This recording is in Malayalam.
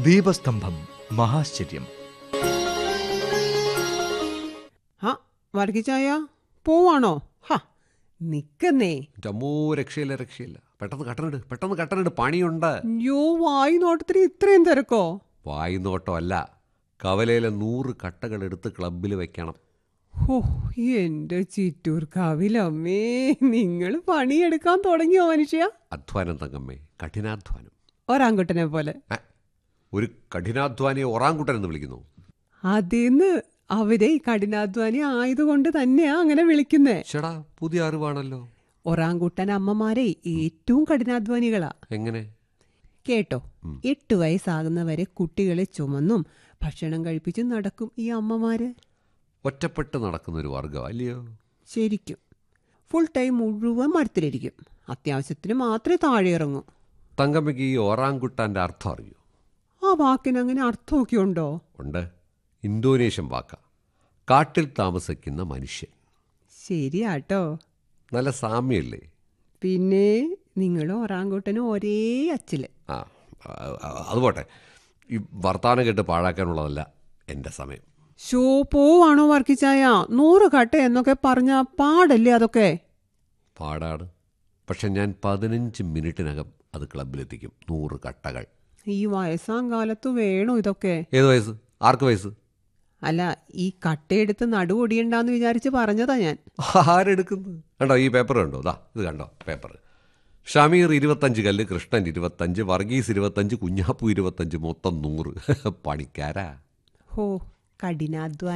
ദീപസ്തംഭം മഹാശ്ചര്യം ആ വർഗിച്ചായ പോവാണോ ഹ നിക്കുന്നേ ചമ്മോ രക്ഷയില്ല രക്ഷയില്ല പെട്ടെന്ന് കട്ടനിട് പെട്ടെന്ന് കട്ടനിട് പണിയുണ്ട് യോ വായി നോട്ടത്തിന് ഇത്രയും തിരക്കോ വായി നോട്ടമല്ല കവലയിലെ നൂറ് കട്ടകൾ എടുത്ത് ക്ലബിൽ വെക്കണം ഹോ എന്റെ ചിറ്റൂർ കാവിലമ്മേ നിങ്ങൾ പണിയെടുക്കാൻ തുടങ്ങിയോ മനുഷ്യ അധ്വാനം തങ്കമ്മേ കഠിനാധ്വാനം ഒരാങ്കുട്ടനെ പോലെ ഏ, ഒരു കഠിനാധ്വാനിയെ ഒറാങ്കുട്ടൻ എന്ന് വിളിക്കുന്നു അതിന്ന് അവരെ ഈ കഠിനാധ്വാനി ആയതുകൊണ്ട് തന്നെയാ അങ്ങനെ വിളിക്കുന്നേ ചേടാ പുതിയ അറിവാണല്ലോ ഒറാങ്കുട്ടൻ അമ്മമാരെ ഏറ്റവും കഠിനാധ്വാനികളാ എങ്ങനെ കേട്ടോ എട്ട് വയസ്സാകുന്നവരെ കുട്ടികളെ ചുമന്നും ഭക്ഷണം കഴിപ്പിച്ചും നടക്കും ഈ അമ്മമാര് ഒറ്റപ്പെട്ട് നടക്കുന്ന ഒരു വർഗം അല്ലയോ ശരിക്കും ഫുൾ ടൈം മുഴുവൻ മരത്തിലിരിക്കും അത്യാവശ്യത്തിന് മാത്രമേ താഴെ ഇറങ്ങൂ തങ്കമ്മയ്ക്ക് ഈ ഒറാങ്കുട്ടാൻ്റെ അർത്ഥം അറിയോ ആ വാക്കിന് അങ്ങനെ അർത്ഥമൊക്കെ ഉണ്ടോ ഉണ്ട് ഇന്തോനേഷ്യൻ വാക്ക കാട്ടിൽ താമസിക്കുന്ന മനുഷ്യൻ ശരിയാട്ടോ നല്ല സാമ്യല്ലേ പിന്നെ നിങ്ങൾ ഒറാങ്കൂട്ടനും ഒരേ അച്ചില് ആ ആ, ആ, അത് പോട്ടെ ഈ വർത്തമാനം കേട്ട് പാഴാക്കാനുള്ളതല്ല എൻ്റെ സമയം ഷോ പോവാണോ വർക്കിച്ചായ നൂറ് കട്ട എന്നൊക്കെ പറഞ്ഞ പാടല്ലേ അതൊക്കെ പാടാണ് പക്ഷെ ഞാൻ പതിനഞ്ച് മിനിറ്റിനകം അത് ക്ലബിലെത്തിക്കും നൂറ് കട്ടകൾ ഈ വയസ്സാം കാലത്ത് വേണോ ഇതൊക്കെ ഏത് വയസ്സ് ആർക്ക് വയസ്സ് അല്ല ഈ കട്ടയെടുത്ത് നടുവൊടിയണ്ടെന്ന് വിചാരിച്ച് പറഞ്ഞതാ ഞാൻ ആരെടുക്കുന്നു കണ്ടോ ഈ പേപ്പർ കണ്ടോ ദാ ഇത് കണ്ടോ പേപ്പർ ഷമീർ ഇരുപത്തഞ്ച് കല്ല് കൃഷ്ണൻ ഇരുപത്തഞ്ച് വർഗീസ് ഇരുപത്തഞ്ച് കുഞ്ഞാപ്പു ഇരുപത്തഞ്ച് മൊത്തം നൂറ് പണിക്കാരാ ഹോ കഠിനാധ്വാനം